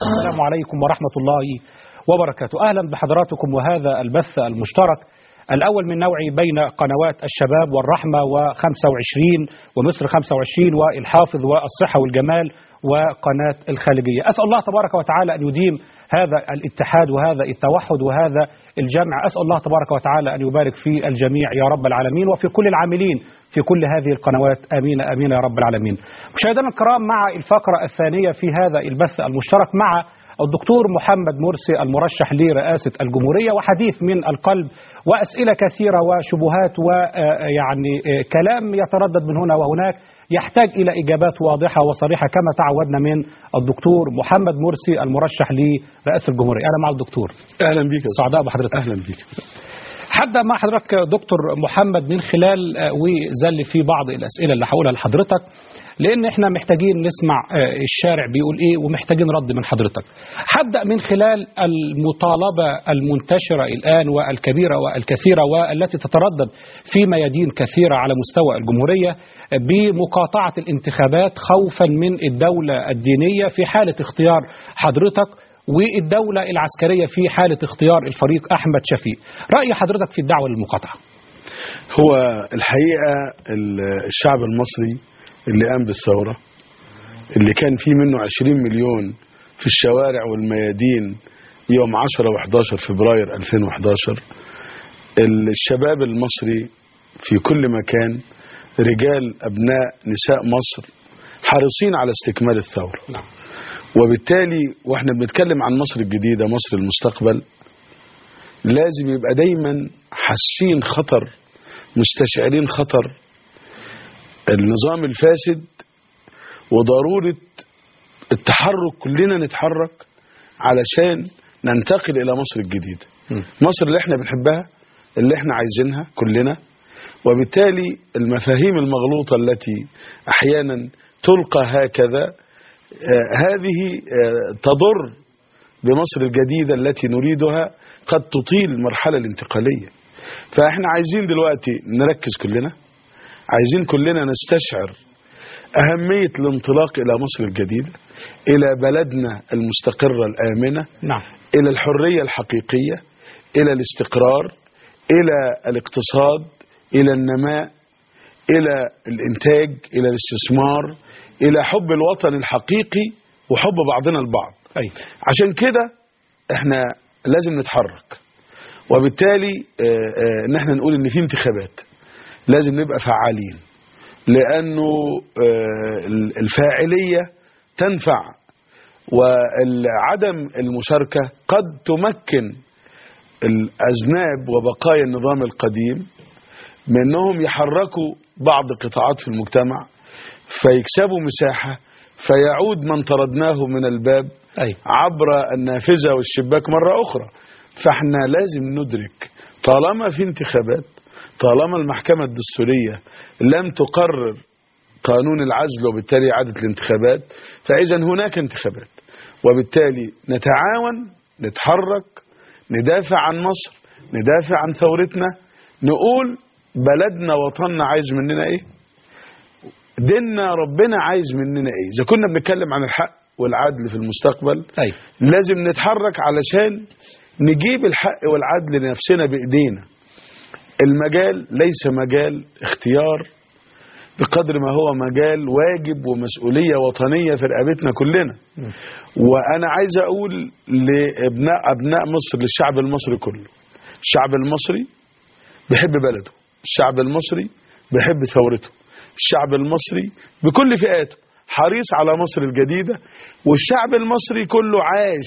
السلام عليكم ورحمة الله وبركاته أهلا بحضراتكم وهذا البث المشترك الأول من نوعه بين قنوات الشباب والرحمة و25 ومصر 25 والحافظ والصحة والجمال وقناة الخالجية أسأل الله تبارك وتعالى أن يديم هذا الاتحاد وهذا التوحد وهذا الجمع أسأل الله تبارك وتعالى أن يبارك في الجميع يا رب العالمين وفي كل العاملين في كل هذه القنوات آمين آمين يا رب العالمين مشاهدينا الكرام مع الفقرة الثانية في هذا البث المشترك مع الدكتور محمد مرسي المرشح لرئاسة الجمهورية وحديث من القلب وأسئلة كثيرة وشبهات ويعني كلام يتردد من هنا وهناك يحتاج إلى إجابات واضحة وصريحة كما تعودنا من الدكتور محمد مرسي المرشح لرئاسة الجمهورية أنا مع الدكتور اهلا بيك يا سعداء بحضرتك اهلا بيك هبدا مع حضرتك دكتور محمد من خلال وزل في بعض الاسئله اللي هقولها لحضرتك لان احنا محتاجين نسمع الشارع بيقول ايه ومحتاجين رد من حضرتك. هبدا من خلال المطالبه المنتشره الان والكبيره والكثيره والتي تتردد في ميادين كثيره على مستوى الجمهوريه بمقاطعه الانتخابات خوفا من الدوله الدينيه في حاله اختيار حضرتك والدولة العسكرية في حالة اختيار الفريق أحمد شفيق رأي حضرتك في الدعوة للمقاطعة هو الحقيقة ال- الشعب المصري اللي قام بالثورة اللي كان فيه منه 20 مليون في الشوارع والميادين يوم 10 و11 فبراير 2011 الشباب المصري في كل مكان رجال أبناء نساء مصر حريصين على استكمال الثورة نعم. وبالتالي واحنا بنتكلم عن مصر الجديدة مصر المستقبل لازم يبقى دايما حاسين خطر مستشعرين خطر النظام الفاسد وضرورة التحرك كلنا نتحرك علشان ننتقل إلى مصر الجديدة مصر اللي احنا بنحبها اللي احنا عايزينها كلنا وبالتالي المفاهيم المغلوطة التي أحيانا تلقى هكذا آه، هذه آه، تضر بمصر الجديدة التي نريدها قد تطيل المرحلة الانتقالية فاحنا عايزين دلوقتي نركز كلنا عايزين كلنا نستشعر أهمية الانطلاق إلى مصر الجديدة إلى بلدنا المستقرة الآمنة نعم إلى الحرية الحقيقية إلى الاستقرار إلى الاقتصاد إلى النماء إلى الإنتاج إلى الاستثمار إلى حب الوطن الحقيقي وحب بعضنا البعض أي عشان كده احنا لازم نتحرك وبالتالي آه، آه، ان احنا نقول ان في انتخابات لازم نبقى فعالين لانه آه، الفاعلية تنفع وعدم المشاركة قد تمكن الأذناب وبقايا النظام القديم بأنهم يحركوا بعض قطاعات في المجتمع فيكسبوا مساحة فيعود من طردناه من الباب أي عبر النافذة والشباك مرة أخرى فاحنا لازم ندرك طالما في انتخابات طالما المحكمة الدستورية لم تقرر قانون العزل وبالتالي إعادة الانتخابات فإذا هناك انتخابات وبالتالي نتعاون نتحرك ندافع عن مصر ندافع عن ثورتنا نقول بلدنا وطننا عايز مننا ايه ديننا ربنا عايز مننا ايه اذا كنا بنتكلم عن الحق والعدل في المستقبل أي لازم نتحرك علشان نجيب الحق والعدل لنفسنا بايدينا المجال ليس مجال اختيار بقدر ما هو مجال واجب ومسؤولية وطنية في رقبتنا كلنا وأنا عايز أقول لأبناء أبناء مصر للشعب المصري كله الشعب المصري بيحب بلده الشعب المصري بيحب ثورته الشعب المصري بكل فئاته حريص على مصر الجديدة والشعب المصري كله عاش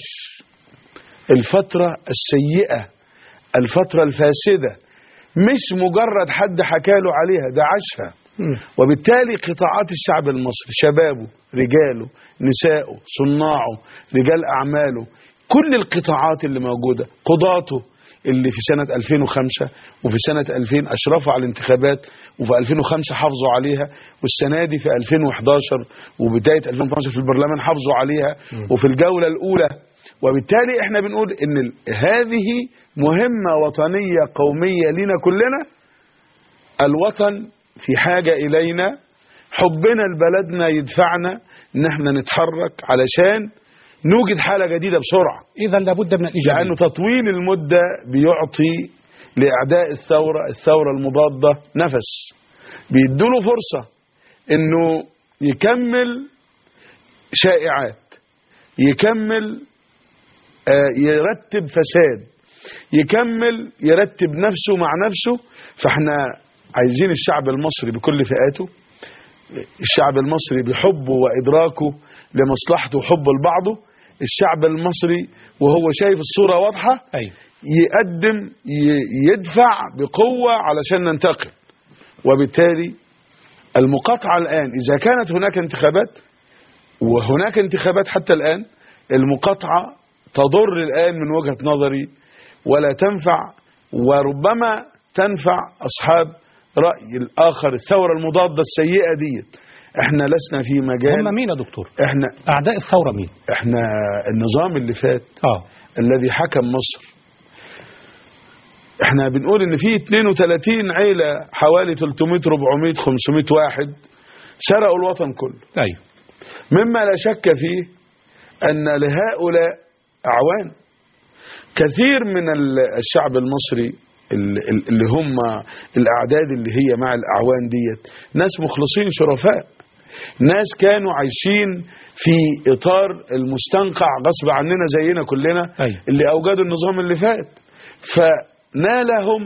الفترة السيئة الفترة الفاسدة مش مجرد حد حكاله عليها ده عاشها مم. وبالتالي قطاعات الشعب المصري شبابه رجاله نسائه صناعه رجال أعماله كل القطاعات اللي موجودة قضاته اللي في سنة 2005 وفي سنة 2000 أشرفوا على الانتخابات وفي 2005 حافظوا عليها والسنة دي في 2011 وبداية 2012 في البرلمان حافظوا عليها وفي الجولة الأولى وبالتالي احنا بنقول ان ال- هذه مهمة وطنية قومية لنا كلنا الوطن في حاجة إلينا حبنا لبلدنا يدفعنا ان احنا نتحرك علشان نوجد حالة جديدة بسرعة إذا لابد من الإيجابية لأنه تطويل المدة بيعطي لإعداء الثورة الثورة المضادة نفس بيدوله فرصة إنه يكمل شائعات يكمل آه، يرتب فساد يكمل يرتب نفسه مع نفسه فاحنا عايزين الشعب المصري بكل فئاته الشعب المصري بحبه وإدراكه لمصلحته وحبه لبعضه الشعب المصري وهو شايف الصورة واضحة أيوة يقدم ي- يدفع بقوة علشان ننتقل وبالتالي المقاطعة الآن إذا كانت هناك انتخابات وهناك انتخابات حتى الآن المقاطعة تضر الآن من وجهة نظري ولا تنفع وربما تنفع أصحاب رأي الآخر الثورة المضادة السيئة ديت احنا لسنا في مجال هم مين يا دكتور احنا أعداء الثورة مين احنا النظام اللي فات آه الذي حكم مصر احنا بنقول ان في 32 عيلة حوالي 300 400 500 واحد سرقوا الوطن كله أيوة مما لا شك فيه ان لهؤلاء اعوان كثير من ال- الشعب المصري ال- ال- اللي هم الاعداد اللي هي مع الاعوان ديت ناس مخلصين شرفاء ناس كانوا عايشين في اطار المستنقع غصب عننا زينا كلنا أيوة. اللي اوجدوا النظام اللي فات فنالهم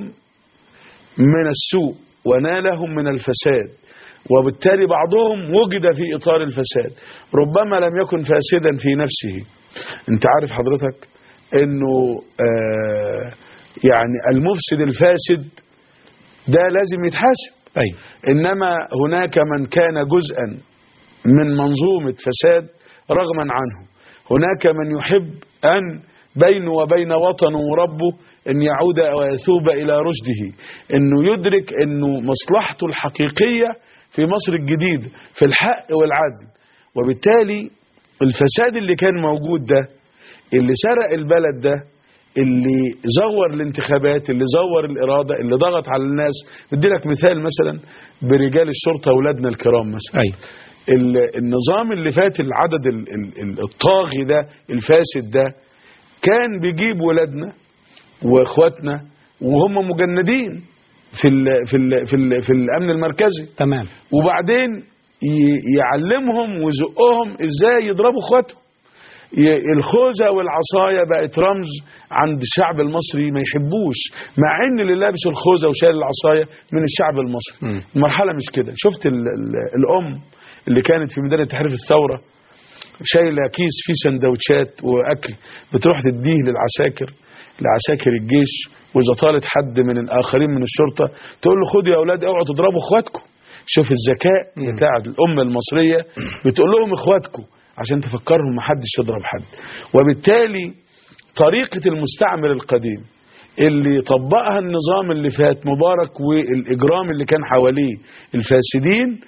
من السوء ونالهم من الفساد وبالتالي بعضهم وجد في اطار الفساد ربما لم يكن فاسدا في نفسه انت عارف حضرتك انه آه يعني المفسد الفاسد ده لازم يتحاسب أيوة إنما هناك من كان جزءا من منظومة فساد رغما عنه هناك من يحب أن بينه وبين وطنه وربه أن يعود ويثوب إلى رشده أنه يدرك أنه مصلحته الحقيقية في مصر الجديدة في الحق والعدل وبالتالي الفساد اللي كان موجود ده اللي سرق البلد ده اللي زور الانتخابات اللي زور الإرادة اللي ضغط على الناس بدي لك مثال مثلا برجال الشرطة أولادنا الكرام مثلا أيوة ال- النظام اللي فات العدد ال- ال- ال- الطاغي ده الفاسد ده كان بيجيب ولادنا واخواتنا وهم مجندين في ال في ال في, ال في الامن المركزي تمام وبعدين ي- يعلمهم ويزقهم ازاي يضربوا اخواتهم ي- الخوذه والعصايه بقت رمز عند الشعب المصري ما يحبوش مع ان اللي لابس الخوذه وشايل العصايه من الشعب المصري مم. المرحله مش كده شفت ال ال الام اللي كانت في ميدان التحرير في الثوره شايله كيس فيه سندوتشات واكل بتروح تديه للعساكر لعساكر الجيش واذا طالت حد من الاخرين من الشرطه تقول له خدوا يا اولاد اوعوا تضربوا اخواتكم شوف الذكاء مم. بتاع الامه المصريه بتقول لهم اخواتكم عشان تفكرهم ما حدش يضرب حد وبالتالي طريقه المستعمر القديم اللي طبقها النظام اللي فات مبارك والاجرام اللي كان حواليه الفاسدين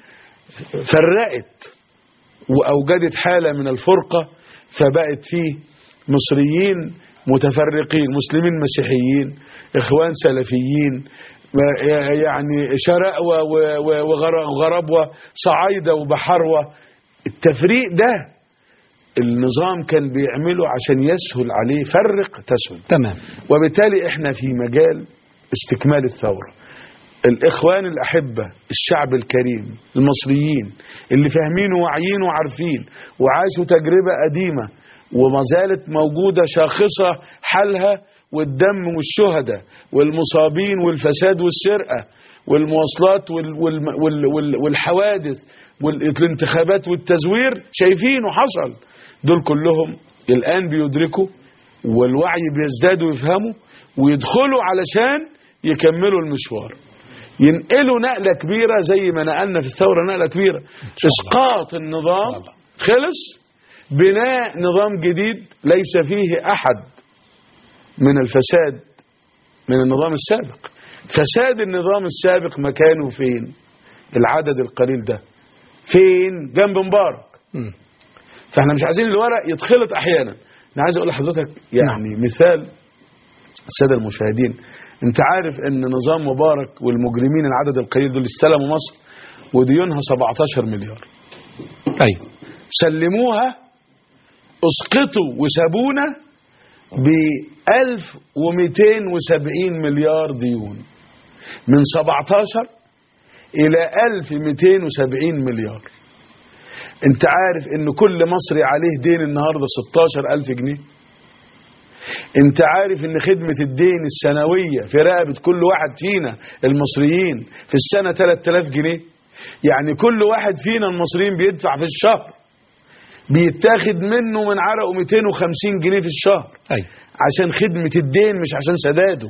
فرقت وأوجدت حالة من الفرقة فبقت فيه مصريين متفرقين مسلمين مسيحيين إخوان سلفيين و- يعني شرقوة و- و- وغر- وغربوة صعايدة وبحروة التفريق ده النظام كان بيعمله عشان يسهل عليه فرق تسهل تمام وبالتالي احنا في مجال استكمال الثورة الإخوان الأحبة الشعب الكريم المصريين اللي فاهمين وواعيين وعارفين وعاشوا تجربة قديمة وما زالت موجودة شاخصة حالها والدم والشهداء والمصابين والفساد والسرقة والمواصلات وال وال وال وال والحوادث والانتخابات والتزوير شايفين وحصل دول كلهم الآن بيدركوا والوعي بيزداد ويفهموا ويدخلوا علشان يكملوا المشوار ينقلوا نقلة كبيرة زي ما نقلنا في الثورة نقلة كبيرة اسقاط النظام الله. خلص بناء نظام جديد ليس فيه أحد من الفساد من النظام السابق فساد النظام السابق مكانه فين العدد القليل ده فين جنب مبارك مم. فاحنا مش عايزين الورق يتخلط احيانا انا عايز اقول لحضرتك يعني مثال الساده المشاهدين انت عارف ان نظام مبارك والمجرمين العدد القليل دول استلموا مصر وديونها 17 مليار أيوة سلموها اسقطوا وسابونا ب 1270 مليار ديون من 17 الى 1270 مليار انت عارف ان كل مصري عليه دين النهارده 16000 جنيه انت عارف ان خدمة الدين السنوية في رقبة كل واحد فينا المصريين في السنة 3000 جنيه يعني كل واحد فينا المصريين بيدفع في الشهر بيتاخد منه من عرقه 250 جنيه في الشهر أيوة. عشان خدمة الدين مش عشان سداده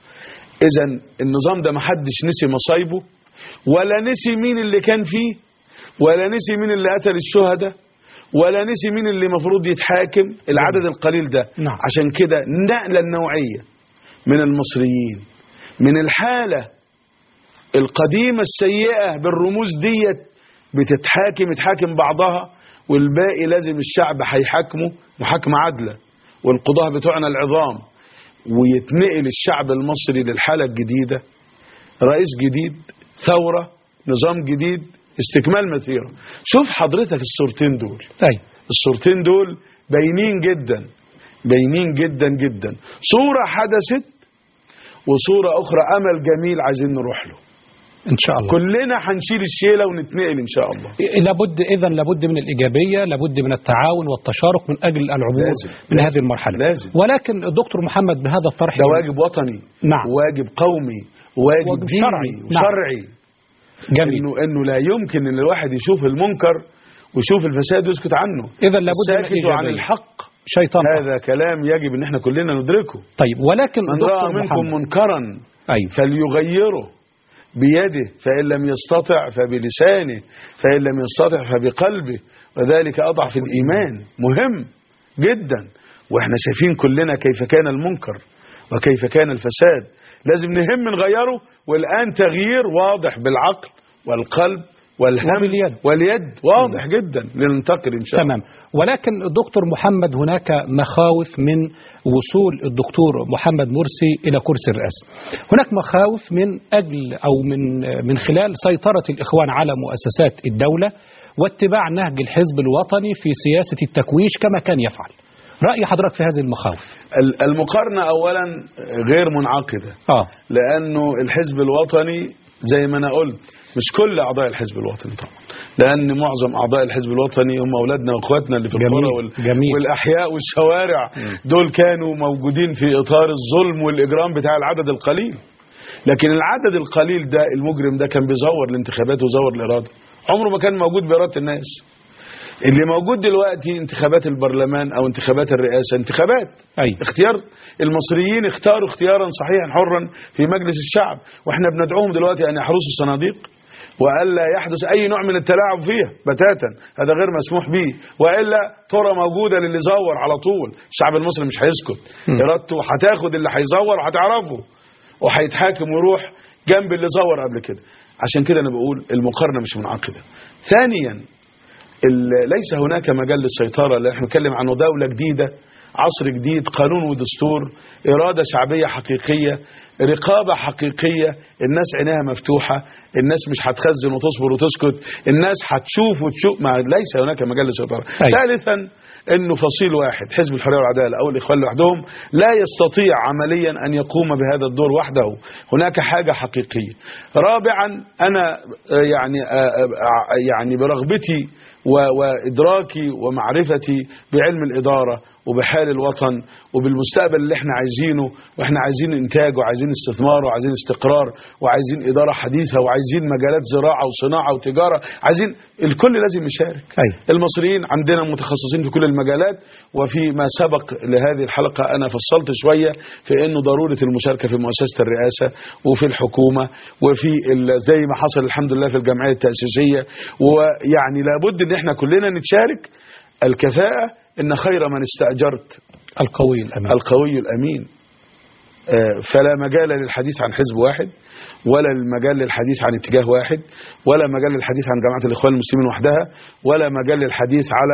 اذا النظام ده محدش نسي مصايبه ولا نسي مين اللي كان فيه ولا نسي مين اللي قتل الشهداء ولا نسي مين اللي مفروض يتحاكم العدد القليل ده نعم. عشان كده النقلة النوعية من المصريين من الحالة القديمة السيئة بالرموز ديت بتتحاكم يتحاكم بعضها والباقي لازم الشعب هيحاكمه محاكمة عادلة والقضاة بتوعنا العظام ويتنقل الشعب المصري للحالة الجديدة رئيس جديد ثورة نظام جديد استكمال مثيرة شوف حضرتك الصورتين دول أيوة. الصورتين دول باينين جدا باينين جدا جدا صورة حدثت وصورة أخرى أمل جميل عايزين نروح له إن شاء الله كلنا هنشيل الشيلة ونتنقل إن شاء الله لابد إذا لابد من الإيجابية لابد من التعاون والتشارك من أجل العبور لازم. من لازم. هذه المرحلة لازم. ولكن الدكتور محمد بهذا الطرح ده واجب وطني نعم. واجب قومي واجب, واجب ديني شرعي. نعم. وشرعي جميل انه انه لا يمكن ان الواحد يشوف المنكر ويشوف الفساد ويسكت عنه إذا لابد من الساكت عن الإيجابية الحق شيطان هذا كلام يجب ان احنا كلنا ندركه طيب ولكن من راى دكتور منكم محمد منكرا أيوة. فليغيره بيده فإن لم يستطع فبلسانه فإن لم يستطع فبقلبه وذلك أضعف الإيمان مهم جدا وإحنا شايفين كلنا كيف كان المنكر وكيف كان الفساد لازم نهم نغيره والآن تغيير واضح بالعقل والقلب والهم وباليد. واليد واضح جدا لننتقل إن شاء الله تمام ولكن دكتور محمد هناك مخاوف من وصول الدكتور محمد مرسي إلى كرسي الرئاسة هناك مخاوف من أجل أو من من خلال سيطرة الإخوان على مؤسسات الدولة واتباع نهج الحزب الوطني في سياسة التكويش كما كان يفعل رأي حضرتك في هذه المخاوف ال- المقارنة أولا غير منعقدة آه لانه الحزب الوطني زي ما انا قلت مش كل اعضاء الحزب الوطني طبعا لان معظم اعضاء الحزب الوطني هم اولادنا واخواتنا اللي في جميل، القرى وال... جميل. والاحياء والشوارع دول كانوا موجودين في اطار الظلم والاجرام بتاع العدد القليل لكن العدد القليل ده المجرم ده كان بيزور الانتخابات ويزور الاراده عمره ما كان موجود باراده الناس اللي موجود دلوقتي انتخابات البرلمان او انتخابات الرئاسه انتخابات أي اختيار المصريين اختاروا اختيارا صحيحا حرا في مجلس الشعب واحنا بندعوهم دلوقتي ان يحرسوا الصناديق والا يحدث اي نوع من التلاعب فيها بتاتا هذا غير مسموح به والا ترى موجوده للي زور على طول الشعب المصري مش هيسكت م. ارادته هتاخد اللي هيزور وهتعرفه وهيتحاكم ويروح جنب اللي زور قبل كده عشان كده انا بقول المقارنه مش منعقده ثانيا ال- ليس هناك مجال للسيطرة لأن احنا بنتكلم عن دولة جديدة عصر جديد قانون ودستور إرادة شعبية حقيقية رقابة حقيقية الناس عينيها مفتوحة الناس مش هتخزن وتصبر وتسكت الناس هتشوف وتشوف ما ليس هناك مجال للسيطرة أيوة. ثالثا انه فصيل واحد حزب الحريه والعداله او الاخوان لوحدهم لا يستطيع عمليا ان يقوم بهذا الدور وحده هناك حاجه حقيقيه رابعا انا آه، يعني آه، آه، يعني برغبتي و- وادراكي ومعرفتي بعلم الاداره وبحال الوطن وبالمستقبل اللي احنا عايزينه واحنا عايزين انتاج وعايزين استثمار وعايزين استقرار وعايزين اداره حديثه وعايزين مجالات زراعه وصناعه وتجاره عايزين الكل لازم يشارك أيوة. المصريين عندنا متخصصين في كل المجالات وفي ما سبق لهذه الحلقة أنا فصلت شوية في أنه ضرورة المشاركة في مؤسسة الرئاسة وفي الحكومة وفي ال- زي ما حصل الحمد لله في الجمعية التأسيسية ويعني لابد أن احنا كلنا نتشارك الكفاءة أن خير من استأجرت القوي الأمين القوي الأمين آه، فلا مجال للحديث عن حزب واحد ولا المجال للحديث عن اتجاه واحد ولا مجال للحديث عن جماعة الإخوان المسلمين وحدها ولا مجال للحديث على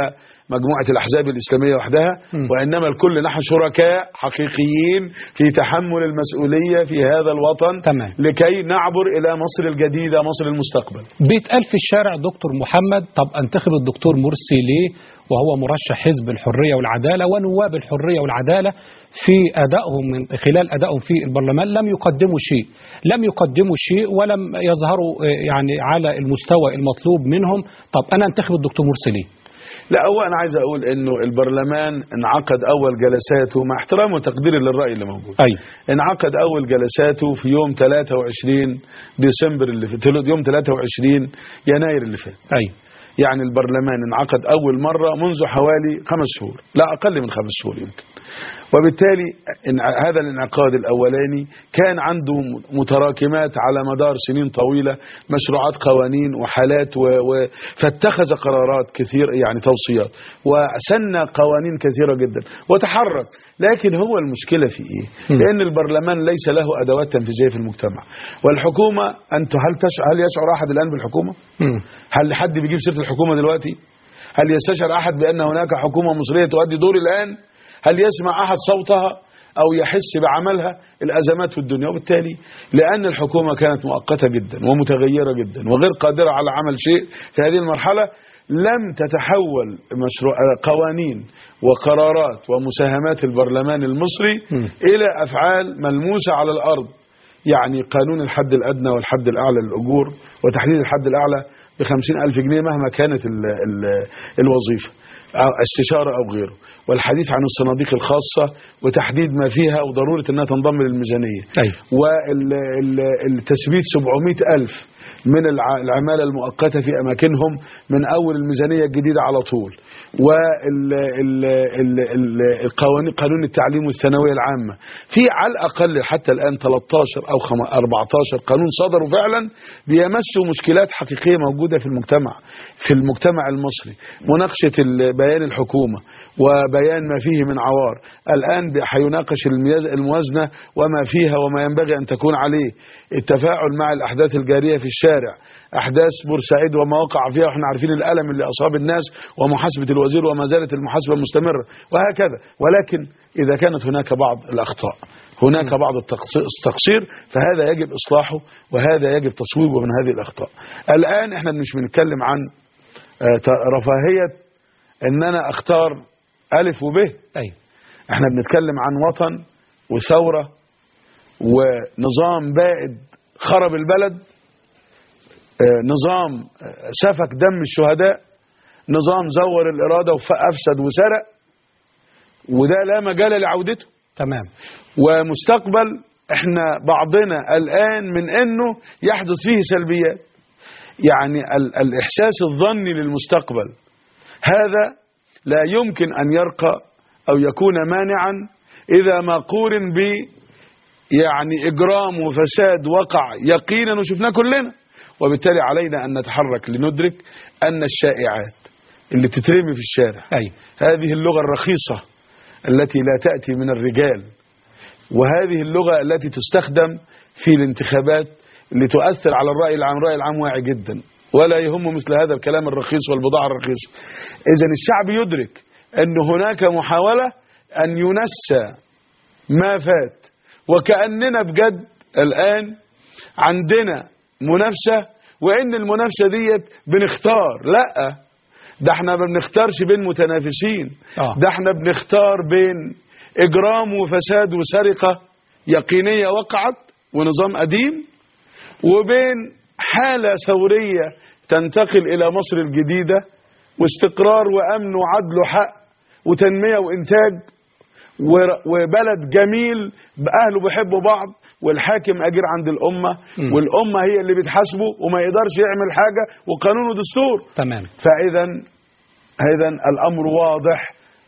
مجموعة الأحزاب الإسلامية وحدها م. وإنما الكل نحن شركاء حقيقيين في تحمل المسؤولية في هذا الوطن تمام. لكي نعبر إلى مصر الجديدة مصر المستقبل بيتقال في الشارع دكتور محمد طب انتخب الدكتور مرسي ليه وهو مرشح حزب الحرية والعدالة ونواب الحرية والعدالة في أدائهم من خلال أدائهم في البرلمان لم يقدموا شيء لم يقدموا شيء ولم يظهروا آه، يعني على المستوى المطلوب منهم طب أنا انتخب الدكتور مرسي ليه لا هو أنا عايز أقول إنه البرلمان انعقد أول جلساته مع احترام وتقديري للرأي اللي موجود أيوه انعقد أول جلساته في يوم 23 ديسمبر اللي فات يوم 23 يناير اللي فات أيوه يعني البرلمان انعقد أول مرة منذ حوالي خمس شهور لا أقل من خمس شهور يمكن وبالتالي انع- هذا الانعقاد الأولاني كان عنده متراكمات على مدار سنين طويلة مشروعات قوانين وحالات و... و... فاتخذ قرارات كثير يعني توصيات وسن قوانين كثيرة جدا وتحرك لكن هو المشكلة في إيه م. لأن البرلمان ليس له أدوات تنفيذية في المجتمع والحكومة أنت هل, تش... هل يشعر أحد الآن بالحكومة مم. هل حد بيجيب سيره الحكومه دلوقتي؟ هل يستشعر احد بان هناك حكومه مصريه تؤدي دور الان؟ هل يسمع احد صوتها او يحس بعملها الازمات في الدنيا وبالتالي لان الحكومه كانت مؤقته جدا ومتغيره جدا وغير قادره على عمل شيء في هذه المرحله لم تتحول مشروع قوانين وقرارات ومساهمات البرلمان المصري م. الى افعال ملموسه على الارض يعني قانون الحد الأدنى والحد الأعلى للأجور وتحديد الحد الأعلى بخمسين ألف جنيه مهما كانت ال ال الوظيفة أو استشارة أو غيره والحديث عن الصناديق الخاصة وتحديد ما فيها وضرورة أنها تنضم للميزانية أيوه والتثبيت 700 ألف من الع- العمالة المؤقتة في أماكنهم من أول الميزانية الجديدة على طول والقوانين قانون التعليم والثانوية العامة في على الأقل حتى الآن 13 أو خم- 14 قانون صدروا فعلا بيمسوا مشكلات حقيقية موجودة في المجتمع في المجتمع المصري مناقشة ال- بيان الحكومة وبيان ما فيه من عوار الآن بي- هيناقش المياز- الموازنة وما فيها وما ينبغي أن تكون عليه التفاعل مع الأحداث الجارية في الشارع أحداث بورسعيد وما وقع فيها وإحنا عارفين الألم اللي أصاب الناس ومحاسبة الوزير وما زالت المحاسبة مستمرة وهكذا ولكن إذا كانت هناك بعض الأخطاء هناك بعض التقص- التقصير فهذا يجب إصلاحه وهذا يجب تصويبه من هذه الأخطاء الآن إحنا مش بنتكلم عن آه، ت- رفاهية إن أنا أختار ألف وب أيوه احنا بنتكلم عن وطن وثورة ونظام بائد خرب البلد آه، نظام آه، سفك دم الشهداء نظام زور الإرادة وأفسد وسرق وده لا مجال لعودته تمام ومستقبل احنا بعضنا الآن من انه يحدث فيه سلبيات يعني ال الإحساس الظني للمستقبل هذا لا يمكن أن يرقى أو يكون مانعا إذا ما قورن ب يعني إجرام وفساد وقع يقينا وشفناه كلنا وبالتالي علينا أن نتحرك لندرك أن الشائعات اللي بتترمي في الشارع أيوه هذه اللغة الرخيصة التي لا تأتي من الرجال وهذه اللغة التي تستخدم في الانتخابات لتؤثر على الرأي العام الرأي العام واعي جدا ولا يهم مثل هذا الكلام الرخيص والبضاعة الرخيصة إذا الشعب يدرك أن هناك محاولة أن ينسى ما فات وكأننا بجد الآن عندنا منافسة وإن المنافسة ديت بنختار لا ده احنا ما بنختارش بين متنافسين آه. ده احنا بنختار بين إجرام وفساد وسرقة يقينية وقعت ونظام قديم وبين حالة ثورية تنتقل إلى مصر الجديدة واستقرار وأمن وعدل وحق وتنمية وإنتاج ور- وبلد جميل بأهله بيحبوا بعض والحاكم أجير عند الأمة مم. والأمة هي اللي بتحاسبه وما يقدرش يعمل حاجة وقانون ودستور تمام فإذا إذا الأمر واضح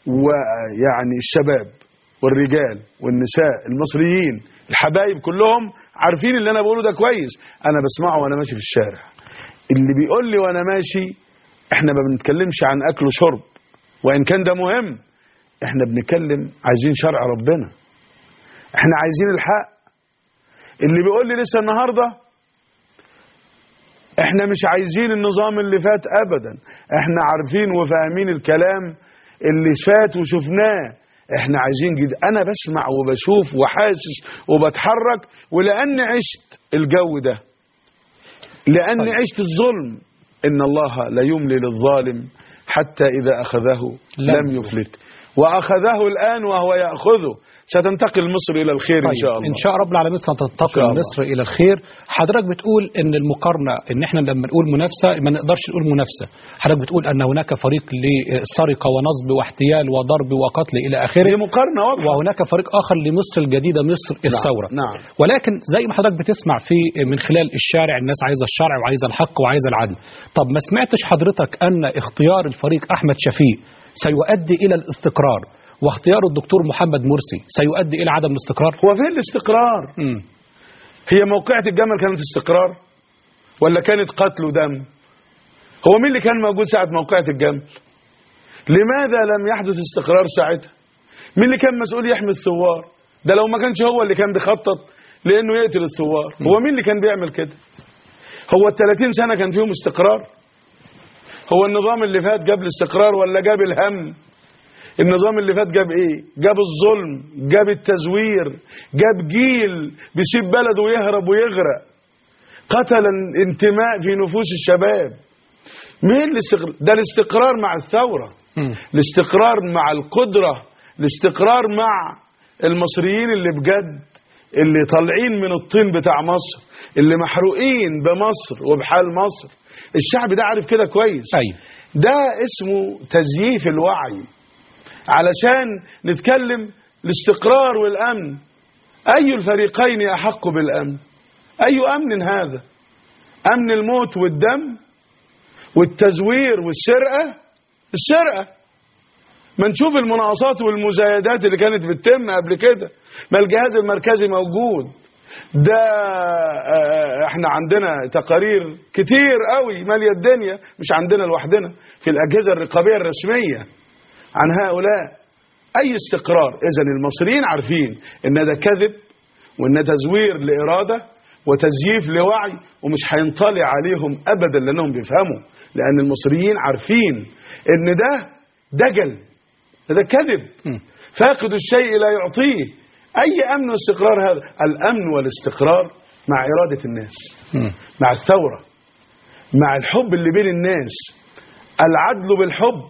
ويعني الشباب والرجال والنساء المصريين الحبايب كلهم عارفين اللي أنا بقوله ده كويس أنا بسمعه وأنا ماشي في الشارع اللي بيقول لي وأنا ماشي إحنا ما بنتكلمش عن أكل وشرب وإن كان ده مهم إحنا بنتكلم عايزين شرع ربنا إحنا عايزين الحق اللي بيقول لي لسه النهارده احنا مش عايزين النظام اللي فات ابدا احنا عارفين وفاهمين الكلام اللي فات وشفناه احنا عايزين جديد انا بسمع وبشوف وحاسس وبتحرك ولاني عشت الجو ده لاني طيب. عشت الظلم ان الله لا يملي للظالم حتى اذا اخذه لم لم يفلت واخذه الان وهو ياخذه ستنتقل مصر الى الخير ان شاء الله ان شاء رب العالمين إن شاء ستنتقل الله. مصر الى الخير حضرتك بتقول ان المقارنه ان احنا لما نقول منافسه ما نقدرش نقول منافسه حضرتك بتقول ان هناك فريق لسرقه ونصب واحتيال وضرب وقتل الى اخره هي مقارنه واضحه وهناك فريق اخر لمصر الجديده مصر الثوره نعم. ولكن زي ما حضرتك بتسمع في من خلال الشارع الناس عايزه الشرع وعايزه الحق وعايزه العدل طب ما سمعتش حضرتك ان اختيار الفريق احمد شفيق سيؤدي الى الاستقرار واختيار الدكتور محمد مرسي سيؤدي الى عدم الاستقرار هو فين الاستقرار مم. هي موقعة الجمل كانت استقرار ولا كانت قتل ودم هو مين اللي كان موجود ساعة موقعة الجمل لماذا لم يحدث استقرار ساعتها مين اللي كان مسؤول يحمي الثوار ده لو ما كانش هو اللي كان بيخطط لانه يقتل الثوار هو مين اللي كان بيعمل كده هو ال 30 سنة كان فيهم استقرار هو النظام اللي فات جاب الاستقرار ولا جاب الهم النظام اللي فات جاب ايه جاب الظلم جاب التزوير جاب جيل بيسيب بلده ويهرب ويغرق قتل الانتماء في نفوس الشباب مين الاستقرار ده الاستقرار مع الثورة مم. الاستقرار مع القدرة الاستقرار مع المصريين اللي بجد اللي طالعين من الطين بتاع مصر اللي محروقين بمصر وبحال مصر الشعب ده عارف كده كويس ايوه ده اسمه تزييف الوعي علشان نتكلم الاستقرار والأمن أي الفريقين أحق بالأمن أي أمن هذا أمن الموت والدم والتزوير والسرقة السرقة ما نشوف المناقصات والمزايدات اللي كانت بتتم قبل كده ما الجهاز المركزي موجود ده آه، احنا عندنا تقارير كتير قوي ماليه الدنيا مش عندنا لوحدنا في الاجهزه الرقابيه الرسميه عن هؤلاء اي استقرار اذا المصريين عارفين ان ده كذب وان تزوير لاراده وتزييف لوعي ومش هينطلع عليهم ابدا لانهم بيفهموا لان المصريين عارفين ان ده دجل ده كذب مم. فاقد الشيء لا يعطيه اي امن واستقرار هذا الامن والاستقرار مع اراده الناس مم. مع الثوره مع الحب اللي بين الناس العدل بالحب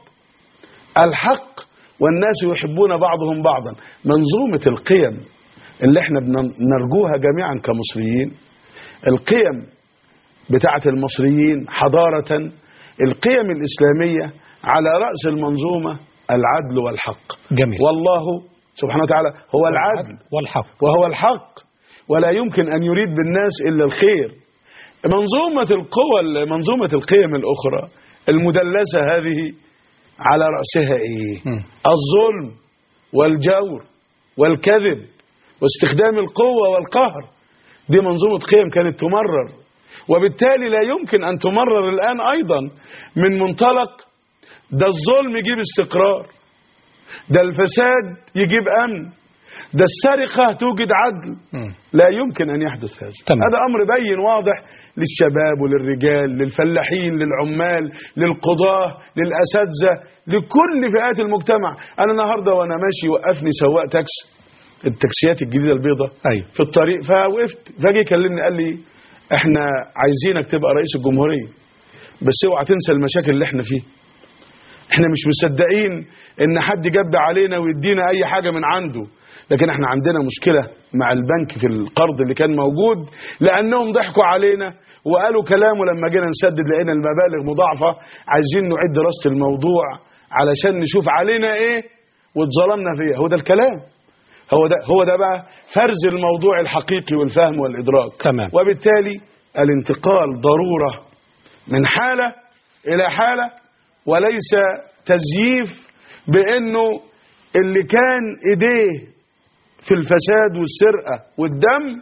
الحق والناس يحبون بعضهم بعضا منظومة القيم اللي احنا بن- بنرجوها جميعا كمصريين القيم بتاعة المصريين حضارة القيم الإسلامية على رأس المنظومة العدل والحق جميل والله سبحانه وتعالى هو العدل والحق وهو الحق ولا يمكن أن يريد بالناس إلا الخير منظومة القوى منظومة القيم الأخرى المدلسة هذه على رأسها إيه مم. الظلم والجور والكذب واستخدام القوة والقهر دي منظومة قيم كانت تمرر وبالتالي لا يمكن أن تمرر الآن أيضا من منطلق ده الظلم يجيب استقرار ده الفساد يجيب أمن ده السرقة توجد عدل مم. لا يمكن أن يحدث هذا تمام. هذا أمر بين واضح للشباب وللرجال للفلاحين للعمال للقضاة للأساتذة لكل فئات المجتمع أنا النهاردة وأنا ماشي وقفني سواق تاكسي التاكسيات الجديدة البيضة ايوه في الطريق فوقفت فاجي يكلمني قال لي احنا عايزينك تبقى رئيس الجمهورية بس اوعى تنسى المشاكل اللي احنا فيه احنا مش مصدقين ان حد جاب علينا ويدينا اي حاجة من عنده لكن احنا عندنا مشكلة مع البنك في القرض اللي كان موجود لانهم ضحكوا علينا وقالوا كلام ولما جينا نسدد لقينا المبالغ مضاعفة عايزين نعيد دراسة الموضوع علشان نشوف علينا ايه واتظلمنا فيها هو ده الكلام هو ده هو ده بقى فرز الموضوع الحقيقي والفهم والادراك تمام. وبالتالي الانتقال ضروره من حاله الى حاله وليس تزييف بانه اللي كان ايديه في الفساد والسرقه والدم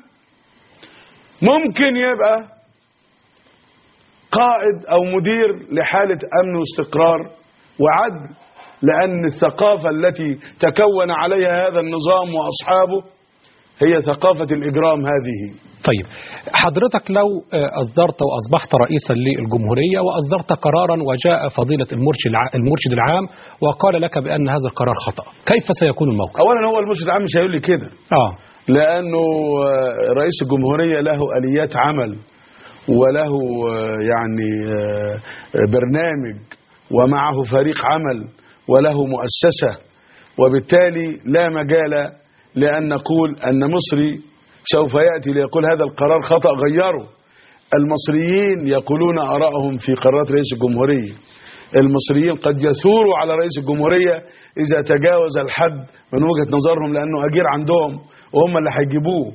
ممكن يبقى قائد او مدير لحاله امن واستقرار وعدل لان الثقافه التي تكون عليها هذا النظام واصحابه هي ثقافة الإجرام هذه طيب حضرتك لو آه، أصدرت وأصبحت رئيسا للجمهورية وأصدرت قرارا وجاء فضيلة المرشد الع- المرشد العام وقال لك بأن هذا القرار خطأ كيف سيكون الموقف؟ أولا هو المرشد العام مش هيقول لي كده آه لأنه آه، رئيس الجمهورية له آليات عمل وله آه، يعني آه، برنامج ومعه فريق عمل وله مؤسسة وبالتالي لا مجال لأن نقول أن مصري سوف يأتي ليقول هذا القرار خطأ غيره المصريين يقولون آرائهم في قرارات رئيس الجمهورية المصريين قد يثوروا على رئيس الجمهورية إذا تجاوز الحد من وجهة نظرهم لأنه أجير عندهم وهم اللي هيجيبوه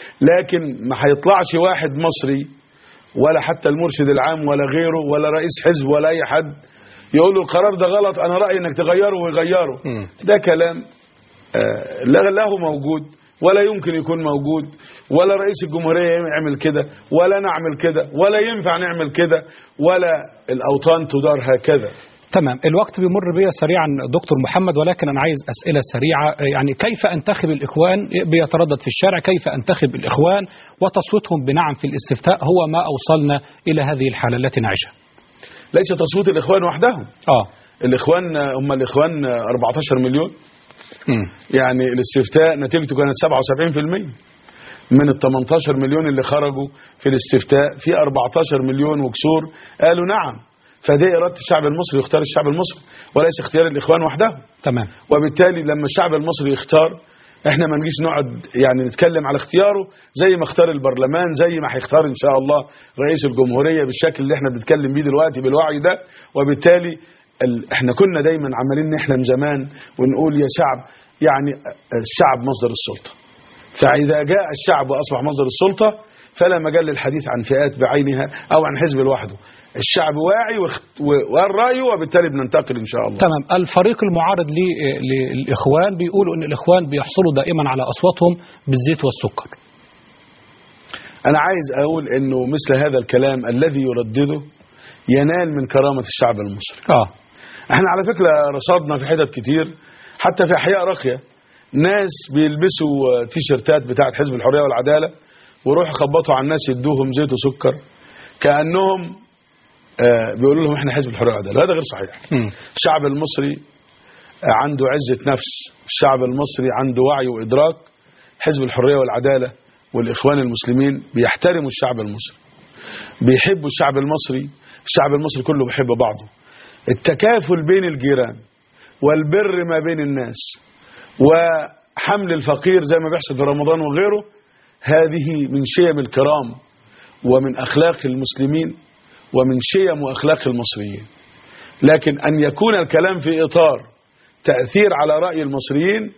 لكن ما هيطلعش واحد مصري ولا حتى المرشد العام ولا غيره ولا رئيس حزب ولا أي حد يقول له القرار ده غلط أنا رأيي إنك تغيره ويغيره مم. ده كلام آه، لا له موجود ولا يمكن يكون موجود ولا رئيس الجمهورية يعمل كده ولا نعمل كده ولا ينفع نعمل كده ولا الأوطان تدار هكذا تمام الوقت بيمر بيا سريعا دكتور محمد ولكن أنا عايز أسئلة سريعة يعني كيف أنتخب الإخوان بيتردد في الشارع كيف أنتخب الإخوان وتصويتهم بنعم في الاستفتاء هو ما أوصلنا إلى هذه الحالة التي نعيشها ليس تصويت الإخوان وحدهم آه الإخوان آه، هم الإخوان آه، 14 مليون مم. يعني الاستفتاء نتيجته كانت 77% من ال 18 مليون اللي خرجوا في الاستفتاء في 14 مليون وكسور قالوا نعم فدي إرادة الشعب المصري يختار الشعب المصري وليس اختيار الإخوان وحدهم تمام وبالتالي لما الشعب المصري يختار احنا ما نجيش نقعد يعني نتكلم على اختياره زي ما اختار البرلمان زي ما هيختار ان شاء الله رئيس الجمهوريه بالشكل اللي احنا بنتكلم بيه دلوقتي بالوعي ده وبالتالي ال... احنا كنا دايما عمالين نحلم زمان ونقول يا شعب يعني الشعب مصدر السلطه فاذا جاء الشعب واصبح مصدر السلطه فلا مجال للحديث عن فئات بعينها او عن حزب لوحده الشعب واعي واخت- و- وقال رايه وبالتالي بننتقل ان شاء الله تمام الفريق المعارض ل- للإخوان بيقولوا أن الإخوان بيحصلوا دائما على أصواتهم بالزيت والسكر أنا عايز أقول إنه مثل هذا الكلام الذي يردده ينال من كرامة الشعب المصري آه احنا على فكرة رصدنا في حتت كتير حتى في أحياء راقية ناس بيلبسوا تيشرتات بتاعت حزب الحرية والعدالة ويروحوا يخبطوا على الناس يدوهم زيت وسكر كأنهم آه، بيقولوا لهم احنا حزب الحرية والعدالة هذا غير صحيح مم. الشعب المصري عنده عزة نفس الشعب المصري عنده وعي وإدراك حزب الحرية والعدالة والإخوان المسلمين بيحترموا الشعب المصري بيحبوا الشعب المصري الشعب المصري كله بيحب بعضه التكافل بين الجيران والبر ما بين الناس وحمل الفقير زي ما بيحصل في رمضان وغيره هذه من شيم الكرام ومن أخلاق المسلمين ومن شيم وأخلاق المصريين لكن أن يكون الكلام في إطار تأثير على رأي المصريين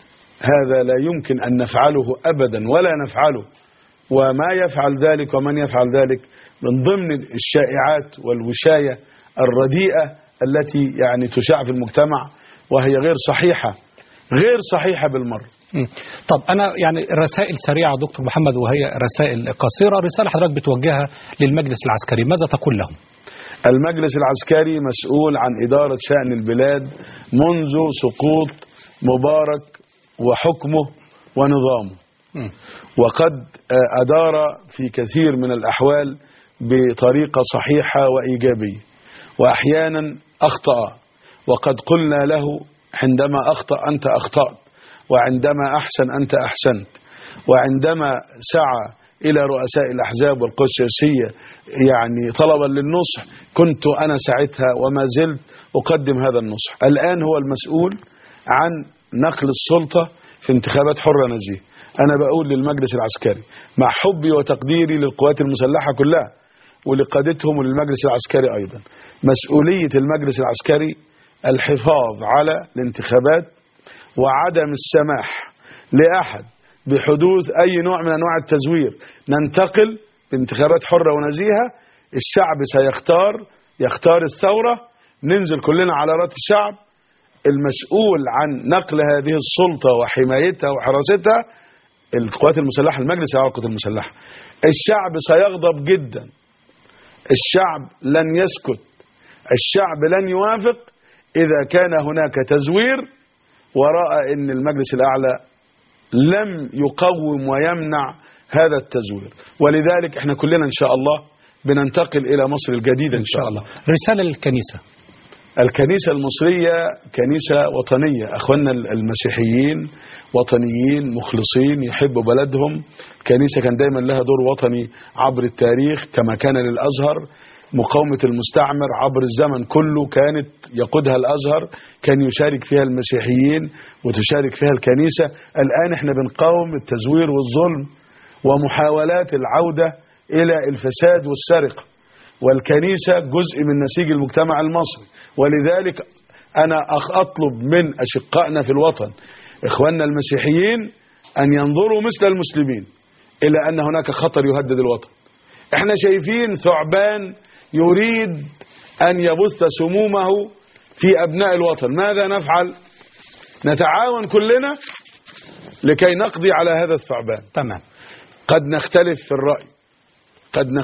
هذا لا يمكن أن نفعله أبدا ولا نفعله وما يفعل ذلك ومن يفعل ذلك من ضمن الشائعات والوشاية الرديئة التي يعني تشاع في المجتمع وهي غير صحيحة غير صحيحة بالمرة مم. طب أنا يعني رسائل سريعة دكتور محمد وهي رسائل قصيرة رسالة حضرتك بتوجهها للمجلس العسكري ماذا تقول لهم المجلس العسكري مسؤول عن إدارة شأن البلاد منذ سقوط مبارك وحكمه ونظامه مم. وقد آه، أدار في كثير من الأحوال بطريقة صحيحة وإيجابية وأحيانا أخطأ وقد قلنا له عندما أخطأ أنت أخطأت وعندما أحسن أنت أحسنت وعندما سعى إلى رؤساء الأحزاب والقوى السياسية يعني طلبا للنصح كنت أنا ساعتها وما زلت أقدم هذا النصح الآن هو المسؤول عن نقل السلطة في انتخابات حرة نزيه أنا بقول للمجلس العسكري مع حبي وتقديري للقوات المسلحة كلها ولقادتهم وللمجلس العسكري أيضا مسؤولية المجلس العسكري الحفاظ على الانتخابات وعدم السماح لأحد بحدوث أي نوع من أنواع التزوير ننتقل بانتخابات حرة ونزيهة الشعب سيختار يختار الثورة ننزل كلنا على رأس الشعب المسؤول عن نقل هذه السلطة وحمايتها وحراستها القوات المسلحة المجلس الأعلى للقوات المسلحة الشعب سيغضب جدا الشعب لن يسكت الشعب لن يوافق إذا كان هناك تزوير وراء أن المجلس الأعلى لم يقوم ويمنع هذا التزوير ولذلك احنا كلنا ان شاء الله بننتقل الى مصر الجديده إن شاء الله رسالة للكنيسة الكنيسة المصرية كنيسة وطنية أخواننا المسيحيين وطنيين مخلصين يحبوا بلدهم كنيسة كان دايما لها دور وطني عبر التاريخ كما كان للأزهر مقاومة المستعمر عبر الزمن كله كانت يقودها الأزهر كان يشارك فيها المسيحيين وتشارك فيها الكنيسة الآن احنا بنقاوم التزوير والظلم ومحاولات العودة إلى الفساد والسرقة والكنيسة جزء من نسيج المجتمع المصري ولذلك أنا أخ أطلب من أشقائنا في الوطن إخواننا المسيحيين أن ينظروا مثل المسلمين إلى أن هناك خطر يهدد الوطن احنا شايفين ثعبان يريد أن يبث سمومه في أبناء الوطن ماذا نفعل نتعاون كلنا لكي نقضي على هذا الثعبان تمام قد نختلف في الرأي قد